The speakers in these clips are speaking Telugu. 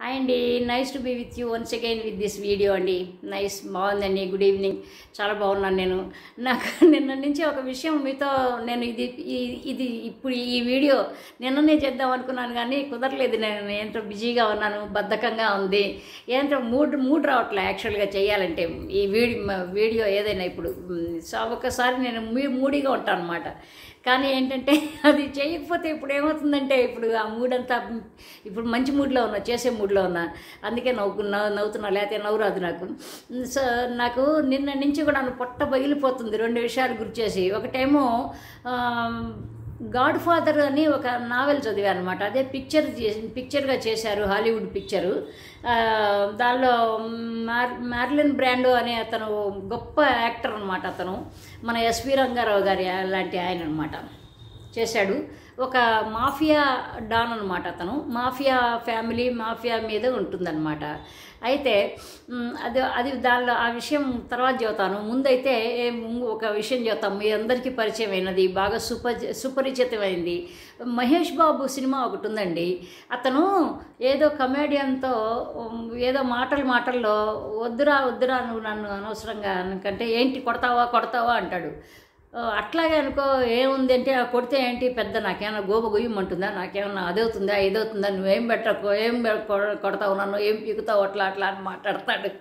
హాయ్ అండి nice to be with you once again with this video అండి నైస్ బాగుందండి గుడ్ ఈవినింగ్ చాలా బాగున్నాను నేను నాకు నిన్న నుంచి ఒక విషయం మీతో నేను ఇది ఈ- ఇది ఇప్పుడు ఈ వీడియో నిన్ననే చేద్దాం అనుకున్నాను కానీ కుదరలేదు నేను ఏంటో బిజీగా ఉన్నాను బద్ధకంగా ఉంది ఏంటో మూడ్ మూడ్ రావట్లే యాక్చువల్గా చేయాలంటే ఈ వీడియో వీడియో ఏదైనా ఇప్పుడు మ్, సో ఒక్కసారి నేను మూ- మూడీగా ఉంటాను అనమాట కానీ ఏంటంటే అది చేయకపోతే ఇప్పుడు ఏమవుతుందంటే ఇప్పుడు ఆ మూడ్ అంతా ఇప్పుడు మంచి మూడ్లో ఉన్నా చేసే మూడ్లో ఉన్నా అందుకే నవ్వు నవ్వు నవ్వుతున్నా లేకపోతే నవ్వు రాదు నాకు సో నాకు నిన్న నుంచి కూడా నన్ను పొట్ట పగిలిపోతుంది రెండు విషయాలు గుర్చేసి ఒకటేమో ఆ, గాడ్ ఫాదర్ అని ఒక నావెల్ చదివాను అనమాట అదే పిక్చర్ చేసి పిక్చర్గా చేశారు హాలీవుడ్ పిక్చరు ఆ, దానిలో మార్ మ్యార్లిన్ బ్రాండో అనే అతను గొప్ప యాక్టర్ అనమాట అతను మన ఎస్వి రంగారావు గారి లాంటి ఆయన అనమాట చేశాడు ఒక మాఫియా డాన్ అనమాట అతను మాఫియా ఫ్యామిలీ మాఫియా మీద ఉంటుందన్నమాట అయితే మ్, అది అది దానిలో ఆ విషయం తర్వాత చెబుతాను ముందైతే ఏం- ఒక విషయం చెబుతాం మీ అందరికీ పరిచయం అయినది బాగా సుప సుపరిచితమైంది మహేష్ బాబు సినిమా ఒకటి ఉందండి అతను ఏదో కమేడియన్తో ఉమ్, ఏదో మాటలు మాటల్లో వద్దురా వద్దురా నువ్వు నన్ను అనవసరంగా అనుకంటే ఏంటి కొడతావా కొడతావా అంటాడు ఆ, అట్లాగే అనుకో ఏముంది అంటే ఆ కొడితే ఏంటి పెద్ద నాకేమైనా గోబ గొయ్యమంటుందా నాకేమన్నా అదవుతుందా ఇదవుతుందా నువ్వేం పెట్టకు ఏం పె- కొ- కొడతావు నన్ను ఏం పీకుతావు అట్లా అట్లా అని మాట్లాడతాడు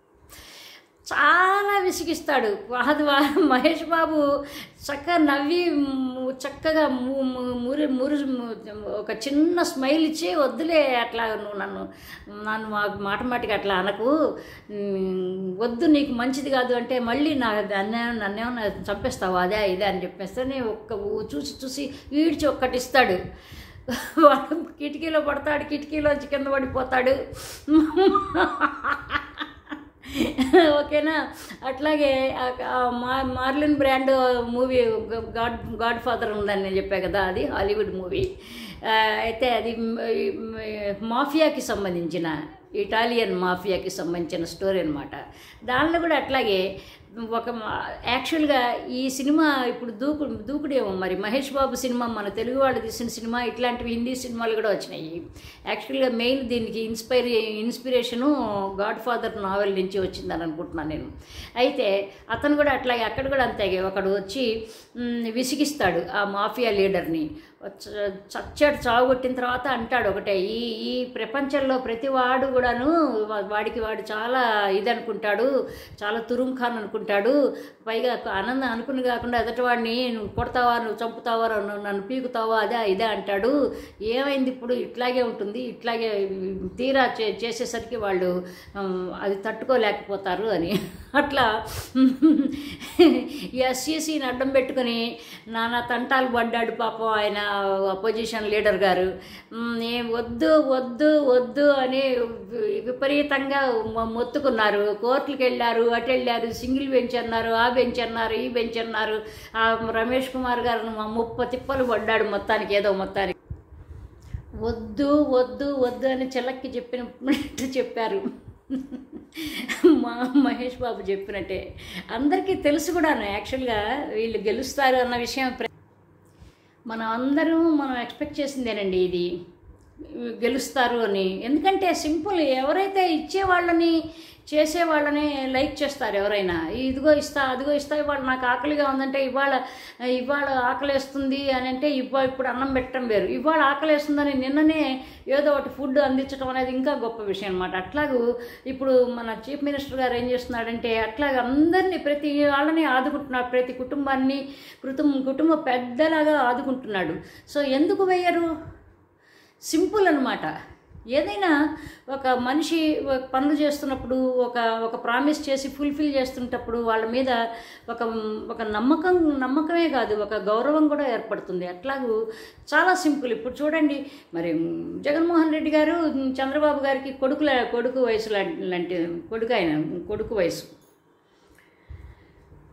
చాలా విసిగిస్తాడు అది వా- మహేష్ బాబు చక్కగా నవ్వి మ్, చక్కగా ము- ము- మురి మురి ఒక చిన్న స్మైల్ ఇచ్చి వద్దులే అట్లా నువ్వు నన్ను నన్ను మా- మాట మాటికి అట్లా అనకు మ్, వద్దు నీకు మంచిది కాదు అంటే మళ్ళీ నా నన్నే నన్నేమన్నా చంపేస్తావు అదే ఇదే అని చెప్పేస్తే నేను ఒక్క ఊ- చూసి చూసి ఈడ్చి ఒక్కటి ఇస్తాడు వాడు కిటికీలో పడతాడు కిటికీలోంచి కింద పడిపోతాడు ఓకేనా అట్లాగే ఆ- ఆ మా- Marlon Brando movie God Godfather ఉందని నేను చెప్పా కదా అది హాలీవుడ్ మూవీ ఆ, అయితే అది మ్- మ్- మాఫియాకి సంబంధించిన ఇటాలియన్ మాఫియాకి సంబంధించిన స్టోరీ అనమాట దానిలో కూడా అట్లాగే ఒక మా- యాక్చువల్గా ఈ సినిమా ఇప్పుడు దూకు దూకుడేమో మరి మహేష్ బాబు సినిమా మన తెలుగు వాళ్ళు తీసిన సినిమా ఇట్లాంటివి హిందీ సినిమాలు కూడా వచ్చినాయి యాక్చువల్గా మెయిన్ దీనికి inspire inspiration Godfather novel నుంచి వచ్చిందని అనుకుంటున్నాను నేను అయితే అతను కూడా అట్లాగే అక్కడ కూడా అంతే ఒకడు వచ్చి మ్, విసిగిస్తాడు ఆ మాఫియా లీడర్ని చ- చచ్చాడు చావుగొట్టిన తర్వాత అంటాడు ఒకటే ఈ ఈ ప్రపంచంలో ప్రతి వాడు కూడాను వా- వాడికి వాడు చాలా ఇది అనుకుంటాడు చాలా తురుం ఖాన్ అనుకుంటాడు పైగా ఆనందం అనుకుని కాకుండా ఎదటివాడిని నువ్వు కొడతావా నువ్వు చంపుతావా నువ్వు నన్ను పీకుతావా అదే ఇదే అంటాడు ఏమైంది ఇప్పుడు ఇట్లాగే ఉంటుంది ఇట్లాగే తీరా చే చేసేసరికి వాళ్ళు ఉమ్, అది తట్టుకోలేకపోతారు అని అట్లా ఎస్సీసీని అడ్డం పెట్టుకుని నానా తంటాలు పడ్డాడు పాపం ఆయన అపోజిషన్ లీడర్ గారు ఉమ్, ఏ వద్దు వద్దు వద్దు అని వి- విపరీతంగా మొ- మొత్తుకున్నారు కోర్టులకు వెళ్ళారు అటు వెళ్ళారు సింగిల్ బెంచ్ అన్నారు ఆ బెంచ్ అన్నారు ఈ బెంచ్ అన్నారు ఆ రమేష్ కుమార్ గారు మా ముప్ప తిప్పలు పడ్డాడు మొత్తానికి ఏదో మొత్తానికి వద్దు వద్దు వద్దు అని చెల్లక్కి చెప్పినట్టు చెప్పారు మా మహేష్ బాబు చెప్పినట్టే అందరికీ తెలుసు కూడాను యాక్చువల్గా వీళ్ళు గెలుస్తారు అన్న విషయం ప్ర- మనం అందరం మనం ఎక్స్పెక్ట్ చేసిందేనండి ఇది గెలుస్తారు అని ఎందుకంటే సింపుల్ ఎవరైతే ఇచ్చేవాళ్ళని చేసేవాళ్ళని లైక్ చేస్తారు ఎవరైనా ఇదిగో ఇస్తా అదిగో ఇస్తా ఇవాళ నాకు ఆకలిగా ఉందంటే ఇవాళ ఇవాళ ఆకలేస్తుంది అని అంటే ఇవాళ ఇప్పుడు అన్నం పెట్టడం వేరు ఇవాళ ఆకలేస్తుందని నిన్ననే ఏదో ఒకటి ఫుడ్ అందించడం అనేది ఇంకా గొప్ప విషయం అనమాట అట్లాగూ ఇప్పుడు మన చీఫ్ మినిస్టర్ గారు ఏం చేస్తున్నాడంటే అట్లాగే అందరినీ ప్రతి వాళ్ళని ఆదుకుంటున్నాడు ప్రతి కుటుంబాన్ని కుటుంబ కుటుంబ పెద్దలాగా ఆదుకుంటున్నాడు సో ఎందుకు వేయరు సింపుల్ అనమాట ఏదైనా ఒక మనిషి ఒక పనులు చేస్తున్నప్పుడు ఒక ఒక ప్రామిస్ చేసి ఫుల్ఫిల్ చేస్తున్నప్పుడు వాళ్ళ మీద ఒక ఒక నమ్మకం నమ్మకమే కాదు ఒక గౌరవం కూడా ఏర్పడుతుంది అట్లాగూ చాలా సింపుల్ ఇప్పుడు చూడండి మరి జగన్మోహన్ రెడ్డి గారు చంద్రబాబు గారికి కొడుకుల కొడుకు వయసు లాంటి లాంటి కొడుకు ఆయన కొడుకు వయసు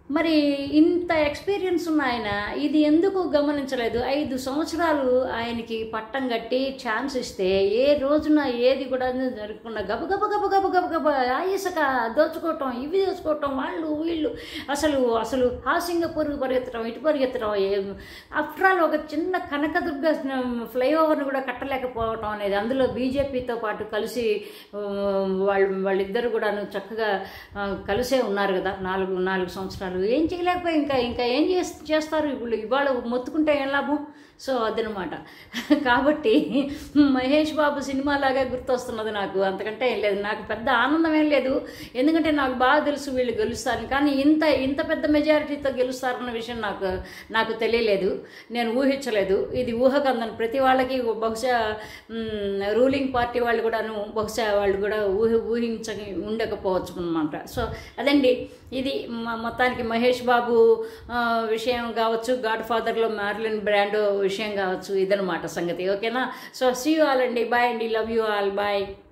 మరి ఇంత ఎక్స్పీరియన్స్ ఉన్న ఆయన ఇది ఎందుకు గమనించలేదు ఐదు సంవత్సరాలు ఆయనకి పట్టం కట్టి ఛాన్స్ ఇస్తే ఏ రోజున ఏది కూడా జరగకుండా గబ గబ గబ గబ గబ గబ ఇసుక దోచుకోవటం ఇవి దోచుకోవటం వాళ్ళు వీళ్ళు అసలు అసలు ఆ సింగపూర్ పరిగెత్తడం ఇటు పరిగెత్తడం ఆఫ్టర్ ఆల్ ఒక చిన్న కనకదుర్గ ఫ్లైఓవర్ని కూడా కట్టలేకపోవటం అనేది అందులో బీజేపీతో పాటు కలిసి ఆ, వాళ్ళు వాళ్ళిద్దరు కూడాను చక్కగా ఆ, కలిసే ఉన్నారు కదా నాలుగు నాలుగు సంవత్సరాలు ఏం చేయలేకపోయి ఇంకా ఇంకా ఏం చేస్ చేస్తారు ఇప్పుడు ఇవాళ మొత్తుకుంటే ఏం లాభం సో అదనమాట కాబట్టి మహేష్ బాబు సినిమా లాగా గుర్తొస్తున్నది నాకు అంతకంటే ఏం లేదు నాకు పెద్ద ఆనందం ఏం లేదు ఎందుకంటే నాకు బాగా తెలుసు వీళ్ళు గెలుస్తారని కానీ ఇంత ఇంత పెద్ద మెజారిటీతో గెలుస్తారన్న విషయం నాకు నాకు తెలియలేదు నేను ఊహించలేదు ఇది ఊహకందని ప్రతి వాళ్ళకి బహుశా మ్, రూలింగ్ పార్టీ వాళ్ళు కూడాను బహుశా వాళ్ళు కూడా ఊహ ఊహించ ఉండకపోవచ్చు అనమాట సో అదండి ఇది మ- మొత్తానికి మహేష్ బాబు ఆ, విషయం కావచ్చు గాడ్ ఫాదర్లో మ్యార్లిన్ బ్రాండో విషయం కావచ్చు ఇదనమాట సంగతి ఓకేనా సో సీ యూ ఆల్ అండి బాయ్ అండి లవ్ యూ ఆల్ బాయ్